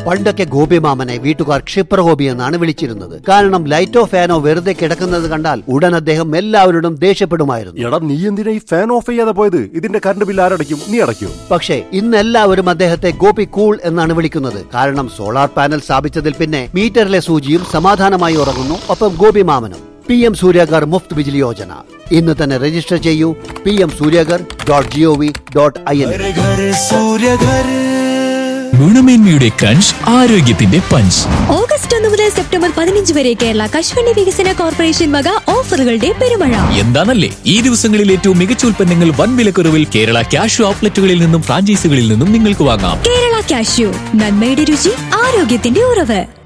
പണ്ടൊക്കെ ഗോപിമാമനെ വീട്ടുകാർ ക്ഷിപ്രഗോപി എന്നാണ് വിളിച്ചിരുന്നത് കാരണം ലൈറ്റോ ഫാനോ വെറുതെ കിടക്കുന്നത് കണ്ടാൽ ഉടൻ അദ്ദേഹം എല്ലാവരോടും ദേഷ്യപ്പെടുമായിരുന്നു എടാ നീ എന്തിനാ ഈ ഫാൻ ഓഫ് ചെയ്യാതെ പോയത് ഇതിന്റെ കറണ്ട് ബില്ല് ആരടയ്ക്കും നീ അടയ്ക്കും പക്ഷേ ഇന്ന് എല്ലാവരും അദ്ദേഹത്തെ ഗോപി കൂൾ എന്നാണ് വിളിക്കുന്നത് കാരണം സോളാർ പാനൽ സ്ഥാപിച്ചതിൽ പിന്നെ മീറ്ററിലെ സൂചിയും സമാധാനമായി ഉറങ്ങുന്നു ഒപ്പം ഗോപി മാമനും പി എം സൂര്യഗർ മുഫ്ത് ബിജിലി യോജന ഇന്ന് തന്നെ രജിസ്റ്റർ ചെയ്യൂ P M Suryaghar dot G O V dot I N ഗുണമേന്മയുടെ ക്രഞ്ച് ആരോഗ്യത്തിന്റെ പഞ്ച് ഓഗസ്റ്റ് ഒന്ന് മുതൽ സെപ്റ്റംബർ പതിനഞ്ച് വരെ കേരള കശുവണ്ടി വികസന കോർപ്പറേഷൻ വക ഓഫറുകളുടെ പെരുമഴ എന്താണല്ലേ ഈ ദിവസങ്ങളിൽ ഏറ്റവും മികച്ച ഉൽപ്പന്നങ്ങൾ വൻ വിലക്കുറവിൽ കേരള ക്യാഷ് ഔട്ട്ലെറ്റുകളിൽ നിന്നും ഫ്രാഞ്ചൈസികളിൽ നിന്നും നിങ്ങൾക്ക് വാങ്ങാം കേരള കാഷ്യൂ നന്മയുടെ രുചി ആരോഗ്യത്തിന്റെ ഉറവ്